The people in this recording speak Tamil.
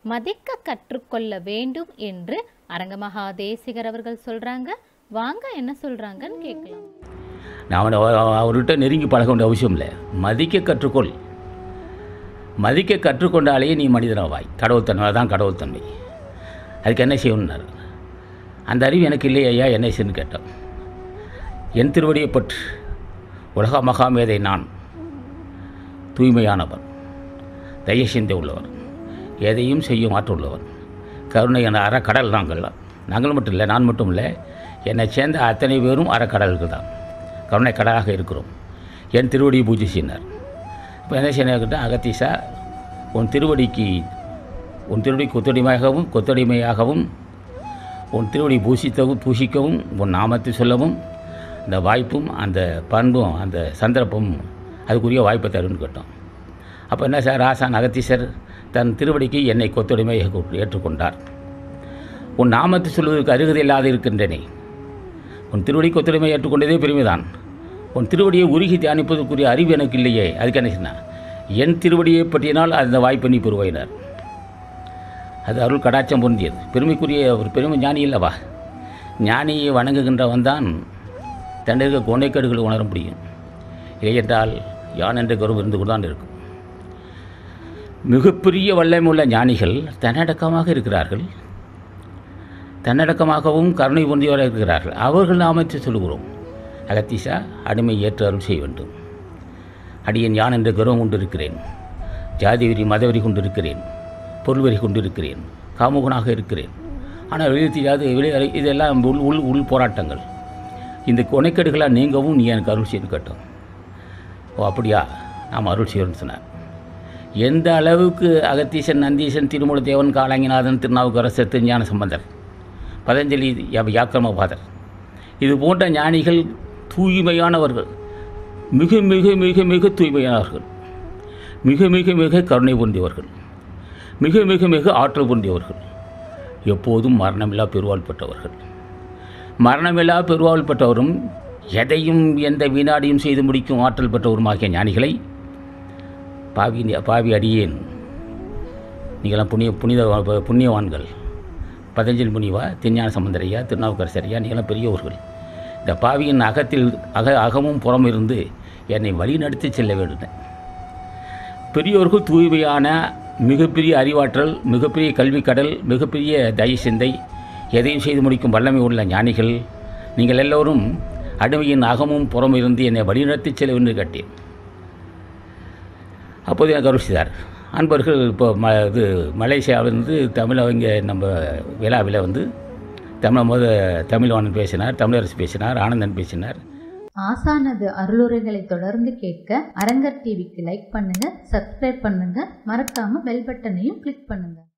மதிக்க கற்றுக்கொள்ள வேண்டும் என்று அரங்கமகா தேசிகர் அவர்கள் சொல்றாங்க வாங்க என்ன சொல்றாங்கன்னு கேட்கலாம் நான் அவனை அவ- அவர்கிட்ட நெருங்கி பழக வேண்டிய அவசியம் இல்லை மதிக்க கற்றுக்கொள் மதிக்க கற்றுக்கொண்டாலே நீ மனிதனாவாய் கடவுள்தன்மை தான் கடவுள்தன்மை அதுக்கு என்ன செய்யணும்னாரு அந்த அறிவு எனக்கு இல்லையே ஐயா என்ன செய்யணும்னு கேட்டோம் என் திருவடியை பற்று உலக மகாமேதை நான் தூய்மையானவன் தயசிந்தை உள்ளவர் எதையும் செய்யும் ஆற்றல் உள்ளவர் கருணை என அறக்கடல் நாங்கள் நாங்கள் மட்டும் இல்லை நான் மட்டும் இல்லை என்னை சேர்ந்த அத்தனை பேரும் அறக்கடல்கள் தான் கருணை கடலாக இருக்கிறோம் என் திருவடியை பூஜை செய்யினார் இப்போ என்ன செய்யணும் அகத்தீசா உன் திருவடிக்கு உன் திருவடி கொத்தடிமையாகவும் கொத்தடிமையாகவும் உன் திருவடி பூசித்தவும் பூசிக்கவும் உன் நாமத்தை சொல்லவும் அந்த வாய்ப்பும் அந்த பண்பும் அந்த சந்தர்ப்பமும் அதுக்குரிய வாய்ப்பை தரும்னு கேட்டோம் அப்போ என்ன சார் ஆசான் அகத்தீசர் தன் திருவடிக்கு என்னை கொத்தடிமையாக ஏற்றுக்கொண்டார் உன் நாமத்தை சொல்வதற்கு அருகதை இல்லாது இருக்கின்றனே உன் திருவடி கொத்தடிமை ஏற்றுக்கொண்டதே பெருமைதான் உன் திருவடியை உருகி தியானிப்பதற்குரிய அறிவு எனக்கு இல்லையே அதுக்கு என்ன சொன்னா என் திருவடியை பற்றினால் அந்த வாய்ப்பை நீ பெறுவாயினார் அது அருள் கடாட்சம் பொருந்தியது பெருமைக்குரிய ஒரு பெருமை ஞானி இல்லவா ஞானியை வணங்குகின்றவன் தான் தன்னிருக்க கொனைக்கேடுகளை உணர முடியும் இல்லையென்றால் யான் என்ற கருவு இருந்து கொண்டு தான் இருக்கும் மிகப்பெரிய வல்லமையுள்ள ஞானிகள் தன்னடக்கமாக இருக்கிறார்கள் தன்னடக்கமாகவும் கருணை பொந்தியவராக இருக்கிறார்கள் அவர்கள் நாமத்தை சொல்லுகிறோம் அகத்தீசா அடிமை ஏற்று அருள் செய்ய வேண்டும் அடியேன் யான் என்ற கர்வம் கொண்டிருக்கிறேன் ஜாதி வெறி மதவெறி கொண்டிருக்கிறேன் பொருள் வெறி கொண்டிருக்கிறேன் காமுகனாக இருக்கிறேன் ஆனால் வெளியே தெரியாது வெளியே இதெல்லாம் உள் உள் உள் போராட்டங்கள் இந்த கொனைக்கேடுகளாக நீங்கவும் நீ எனக்கு அருள் செய்யணும் கேட்டோம் ஓ அப்படியா நாம் அருள் செய்யணும்னு சொன்னார் எந்த அளவுக்கு அகத்தீசன் நந்தீசன் திருமூல தேவன் காலாங்கிநாதன் திருநாவுக்கரசர் திருஞான சம்பந்தர் பதஞ்சலி யா- யாக்கிரமபாதர் இது போன்ற ஞானிகள் தூய்மையானவர்கள் மிக மிக மிக மிக தூய்மையானவர்கள் மிக மிக மிக கருணை பொருந்தியவர்கள் மிக மிக மிக ஆற்றல் பொருந்தியவர்கள் எப்போதும் மரணமில்லா பெருவாள் பெற்றவர்கள் மரணமில்லா பெருவாள் பெற்றவரும் எதையும் எந்த வினாடியும் செய்து முடிக்கும் ஆற்றல் பெற்றவருமாகிய ஞானிகளை பாவி பாவி அடியேன் நீங்களாம் புண்ணிய புனித புண்ணியவான்கள் பதஞ்சலி முனிவா திருஞான சம்பந்தரையா திருநாவுக்கரசரையா நீங்களாம் பெரியவர்கள் இந்த பாவியின் அகத்தில் அக அகமும் புறம் இருந்து என்னை வழிநடத்தி செல்ல வேண்டும் பெரியோர்கள் தூய்மையான மிகப்பெரிய அறிவாற்றல் மிகப்பெரிய கல்விக்கடல் மிகப்பெரிய தய சிந்தை எதையும் செய்து முடிக்கும் வல்லமை உள்ள ஞானிகள் நீங்கள் எல்லோரும் அடிமையின் அகமும் புறம் இருந்து என்னை வழிநடத்தி செல்ல வேண்டும் கேட்டேன் அப்போது எனக்கு அருள் செய்தார் அன்பர்கள் இப்போ ம இது மலேசியாவிலிருந்து தமிழ் அவங்க நம்ம விழாவில் வந்து தமிழ் முத தமிழ்வாணன் பேசினார் தமிழரசு பேசினார் ஆனந்தன் பேசினார் ஆசானது அருளுரைகளை தொடர்ந்து கேட்க அரங்கர் டிவிக்கு லைக் பண்ணுங்க சப்ஸ்கிரைப் பண்ணுங்க மறக்காம பெல் பட்டனையும் கிளிக் பண்ணுங்க